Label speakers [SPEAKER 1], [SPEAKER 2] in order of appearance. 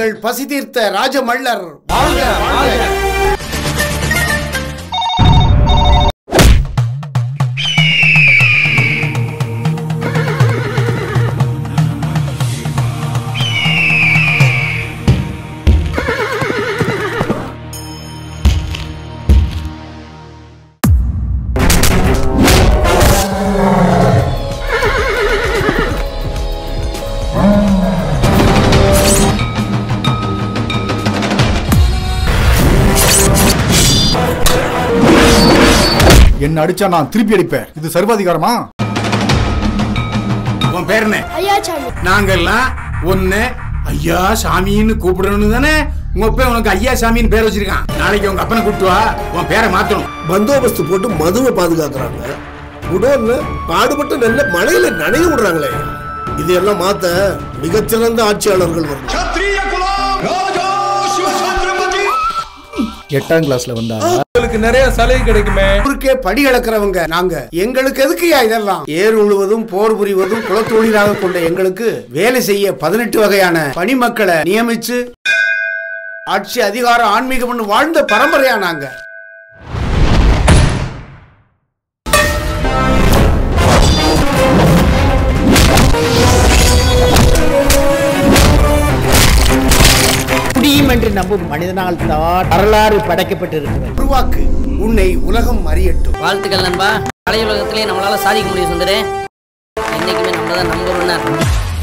[SPEAKER 1] எங்கள் பசி தீர்த்த ராஜமல்லர் வாழ்க வாழ்க
[SPEAKER 2] என்ன அடிச்சா நான் திருப்பி அடிப்பேன் இது சர்வாதிகாரமா
[SPEAKER 1] உன் பேர் என்ன
[SPEAKER 3] ஐயா சாமி
[SPEAKER 1] நாங்கெல்லாம் ஒன்னு ஐயா சாமின்னு கூப்பிடணும் தானே உங்க அப்பா உனக்கு ஐயா சாமின்னு பேர் வச்சிருக்கான் நாளைக்கு உங்க அப்பனை கூப்பிட்டு வா உன் பேரை மாத்தணும்
[SPEAKER 4] பந்தோபஸ்து போட்டு மதுவை பாதுகாக்கிறாங்க குடோன்ல பாடுபட்டு நல்ல மழையில நனைய விடுறாங்களே இதையெல்லாம் மாத்த மிகச்சிறந்த ஆட்சியாளர்கள் வரணும்
[SPEAKER 2] எட்டாம் கிளாஸ்ல வந்தா
[SPEAKER 5] உங்களுக்கு நிறைய சலுகை கிடைக்குமே
[SPEAKER 1] ஊருக்கே படி அளக்கிறவங்க நாங்க எங்களுக்கு எதுக்குயா இதெல்லாம் ஏர் உழுவதும் போர் புரிவதும் குலத்தொழிலாக கொண்ட எங்களுக்கு வேலை செய்ய பதினெட்டு வகையான பணிமக்களை நியமிச்சு ஆட்சி அதிகாரம் ஆன்மீகம் வாழ்ந்த பரம்பரையா நாங்க
[SPEAKER 6] முடியும் என்று நம்பும் மனிதனால் தான் வரலாறு படைக்கப்பட்டிருக்கிறது
[SPEAKER 1] உருவாக்கு உன்னை உலகம் அறியட்டும்
[SPEAKER 7] வாழ்த்துக்கள் நண்பா கலை உலகத்திலே நம்மளால சாதிக்க முடியும் சுந்தரே என்னைக்குமே நம்ம தான் நம்பர் ஒன்னா